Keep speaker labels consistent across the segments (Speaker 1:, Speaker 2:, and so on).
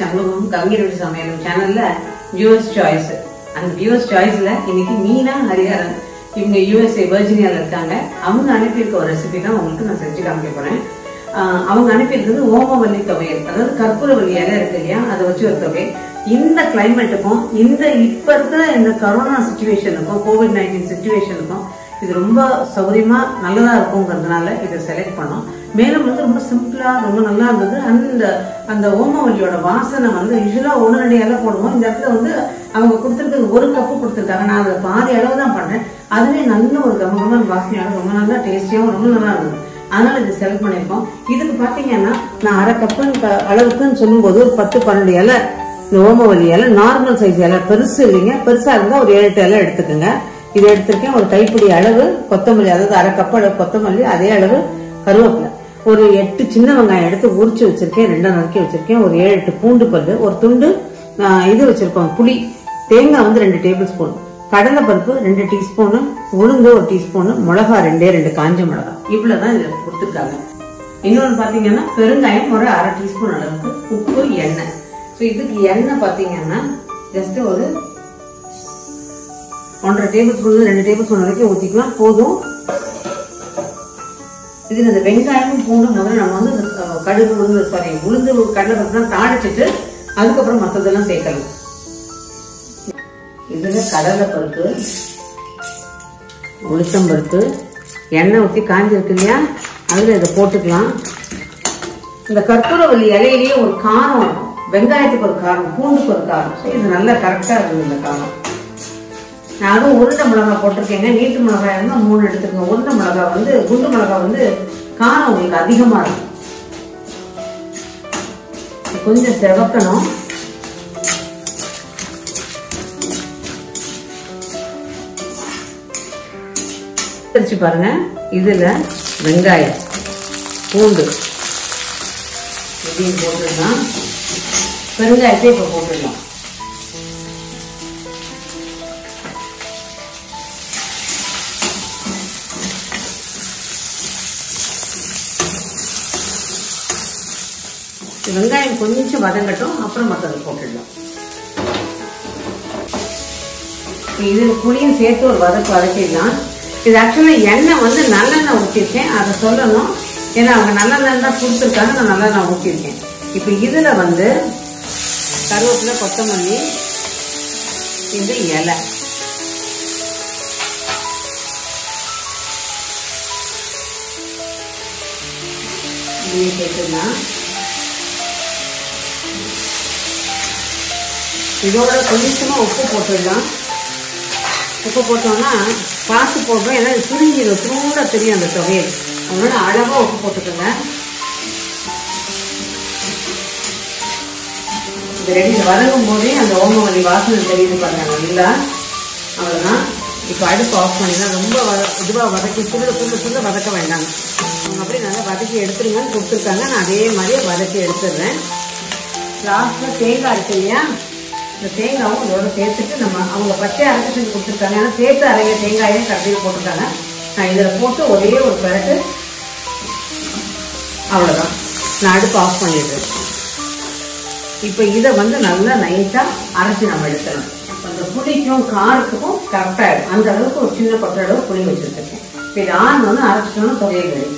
Speaker 1: நம்மளுக்கும் கவிஞர் வீட்டு சமையல் சேனல்ல வியூவர்ஸ் சாய்ஸ் அந்த வியூவர்ஸ் சாய்ஸ்ல இன்னைக்கு மீனா ஹரிஹரன் இவங்க யூஎஸ்ஏ வெர்ஜினியால இருக்காங்க அவங்க அனுப்பியிருக்க ஒரு ரெசிபி தான் உங்களுக்கு நான் செஞ்சு காமிக்க போறேன் ஆஹ் அவங்க அனுப்பியிருக்கிறது ஓமவல்லி தொகையல் அதாவது கற்பூரவல்லி இலை இருக்கு இல்லையா அதை வச்சு ஒரு தொகை இந்த கிளைமேட்டுக்கும் இந்த இப்ப இருக்கிற இந்த கொரோனா சுச்சுவேஷனுக்கும் கோவிட் நைன்டீன் சுச்சுவேஷனுக்கும் இது ரொம்ப சௌகரியமா நல்லதா இருக்குங்கிறதுனால இதை செலக்ட் பண்ணோம் மேலும் வந்து ரொம்ப சிம்பிளா ரொம்ப நல்லா இருந்தது அந்த அந்த ஓமவல்லியோட வாசனை வந்து யூஸ்வலா ஒன்று ரெண்டு இலை போடுவோம் இந்த இடத்துல வந்து அவங்க கொடுத்துருக்கிறது ஒரு கப்பு கொடுத்துருக்காங்க நான் அதை பாதி அளவு தான் பண்ணேன் அதுவே நல்ல ஒரு கமகமான வாசனையோட ரொம்ப நல்லா டேஸ்டியாகவும் ரொம்ப நல்லா இருந்தது அதனால இது செலக்ட் பண்ணியிருக்கோம் இதுக்கு பாத்தீங்கன்னா நான் அரை கப்பு அளவுக்குன்னு சொல்லும்போது ஒரு பத்து பன்னெண்டு இலை இந்த ஓமவல்லி இலை நார்மல் சைஸ் இலை பெருசு இல்லைங்க பெருசா இருந்தா ஒரு ஏழு எட்டு இலை எடுத்துக்கோங்க இது எடுத்திருக்கேன் ஒரு கைப்பிடி அளவு கொத்தமல்லி அதாவது அரை கப் அளவு கொத்தமல்லி அதே அளவு கருவேப்பிலை ஒரு எட்டு சின்ன வெங்காயம் எடுத்து உரிச்சு வச்சிருக்கேன் ரெண்டா நறுக்கி வச்சிருக்கேன் ஒரு ஏழு எட்டு பூண்டு பல்லு ஒரு துண்டு ஆஹ், இது வச்சிருக்கோம் புளி தேங்காய் வந்து ரெண்டு டேபிள் ஸ்பூன் கடலை பருப்பு ரெண்டு டீஸ்பூனு உளுந்து ஒரு டீஸ்பூனு மிளகா ரெண்டே ரெண்டு காஞ்ச மிளகா இவ்வளவுதான் இதுல கொடுத்துருக்காங்க இன்னொன்னு பாத்தீங்கன்னா பெருங்காயம் ஒரு அரை டீஸ்பூன் அளவுக்கு உப்பு எண்ணெய் ஸோ இதுக்கு எண்ணெய் பாத்தீங்கன்னா ஜஸ்ட் ஒரு ஒன்றரை டேபிள் ஸ்பூன் ரெண்டு டேபிள் ஸ்பூன் வரைக்கும் ஊற்றிக்கலாம் போதும் இதில் இந்த வெங்காயமும் பூண்டும் முதல்ல நம்ம வந்து அஹ், கடுகு உளுந்து சாரி உளுந்து கடலை பருப்புலாம் தாளிச்சிட்டு அதுக்கப்புறம் மற்றதெல்லாம் சேர்க்கலாம் இதுல கடலை பருப்பு உளுத்தம் பருப்பு எண்ணெய் ஊற்றி காஞ்சிருக்கு இல்லையா அதில் இதை போட்டுக்கலாம் இந்த கற்பூரவல்லி இலையிலேயே ஒரு காரம் இருக்கும் வெங்காயத்துக்கு ஒரு காரம் பூண்டுக்கு ஒரு காரம் ஸோ இது நல்லா கரெக்டாக இருக்குது இந்த காரம் நான் அதுவும் உருண்டை மிளகாய் போட்டிருக்கேங்க நீட்டு மிளகாய் இருந்தால் மூணு எடுத்துக்கோங்க உருண்டை மிளகாய் வந்து குண்டு மிளகாய் வந்து காரம் உங்களுக்கு அதிகமாக இருக்கும் இது கொஞ்சம் செவக்கணும் பிரிச்சு பாருங்க இதுல வெங்காயம் பூண்டு இதையும் போட்டுடலாம் பெருங்காயத்தை இப்போ போட்டுடலாம் இந்த வெங்காயம் கொஞ்சம் வதங்கட்டும் அப்புறம் மற்றதை போட்டுடலாம் இதுல புளியும் சேர்த்து ஒரு வதக்கு வதக்கிடலாம் இது ஆக்சுவலா எண்ணெய் வந்து நல்லெண்ணெய் ஊற்றிருக்கேன் அதை சொல்லணும் ஏன்னா அவங்க நல்லெண்ணெய் தான் கொடுத்துருக்காங்க நான் நல்லெண்ணெய் ஊற்றிருக்கேன் இப்போ இதுல வந்து கருவேப்பிலை கொத்தமல்லி இந்த இலை இதையும் சேர்த்துக்கலாம் இதோட கொஞ்சமா உப்பு போட்டுடலாம் உப்பு போட்டோம்னா பார்த்து போடுறோம் ஏன்னா இது சுருங்கிடும் சுருண்டா தெரியும் அந்த தொகையில் அதனால அளவா உப்பு போட்டுக்கோங்க இது ரெடி வதங்கும் போதே அந்த ஓமவல்லி வாசனை தெரியுது பாருங்க நல்லா அவ்வளவுதான் இப்போ அடுப்பு ஆஃப் பண்ணிடலாம் ரொம்ப வத இதுவாக வதக்கி சுருள சுருள சுருள வதக்க வேண்டாம் அவங்க அப்படியே நல்லா வதக்கி எடுத்துருங்கன்னு கொடுத்துருக்காங்க நான் அதே மாதிரியே வதக்கி எடுத்துடுறேன் லாஸ்ட்ல தேங்காய் இருக்கு இல்லையா இந்த தேங்காவும் இதோட சேர்த்துட்டு நம்ம அவங்க பச்சை அரைச்சி செஞ்சு கொடுத்துருக்காங்க ஏன்னா சேர்த்து அரைங்க தேங்காயே கடையில் போட்டிருக்காங்க நான் இதில் போட்டு ஒரே ஒரு பிறகு அவ்வளோதான் நான் அடுப்பு ஆஃப் பண்ணிடுறேன் இப்போ இதை வந்து நல்லா நைஸாக அரைச்சி நம்ம எடுத்துடணும் அந்த புளிக்கும் காரத்துக்கும் கரெக்டாகிடும் அந்த அளவுக்கு ஒரு சின்ன கொட்டை அளவு புளி வச்சுருக்கேன் இப்போ இது ஆண் வந்து அரைச்சிட்டோம்னா தொகையை ரெடி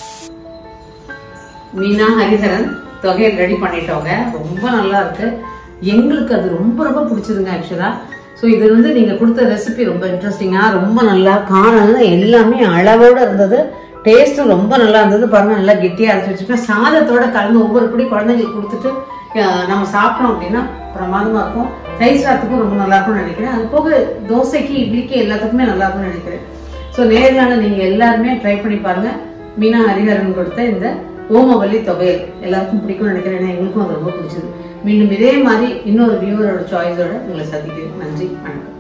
Speaker 1: மீனா ஹரிஹரன் தொகையை ரெடி பண்ணிட்டோங்க ரொம்ப நல்லா இருக்கு எங்களுக்கு அது ரொம்ப ரொம்ப பிடிச்சதுங்க ஆக்சுவலா ஸோ இது வந்து நீங்க கொடுத்த ரெசிபி ரொம்ப இன்ட்ரெஸ்டிங்கா ரொம்ப நல்லா காரம் எல்லாமே அளவோட இருந்தது டேஸ்ட்டும் ரொம்ப நல்லா இருந்தது பாருங்க நல்லா கெட்டியா அரைச்சி வச்சிருக்கேன் சாதத்தோட கலந்து ஒவ்வொரு படி குழந்தைங்களுக்கு கொடுத்துட்டு அஹ், நம்ம சாப்பிட்டோம் அப்படின்னா பிரமாதமா இருக்கும் தயிர் சாதத்துக்கும் ரொம்ப நல்லா இருக்கும்னு நினைக்கிறேன் அது போக தோசைக்கு இட்லிக்கு எல்லாத்துக்குமே நல்லா இருக்கும்னு நினைக்கிறேன் ஸோ நேர்காண நீங்க எல்லாருமே ட்ரை பண்ணி பாருங்க மீனா ஹரிஹரன் கொடுத்த இந்த ஓமவல்லி தொகையல் எல்லாருக்கும் பிடிக்கும்னு நினைக்கிறேன் ஏன்னா எங்களுக்கும் அது ரொம்ப பிடிச்சது மீண்டும் இதே மாதிரி இன்னொரு வியூவரோட சாய்ஸோட உங்களை சந்திக்கிறேன் நன்றி வணக்கம்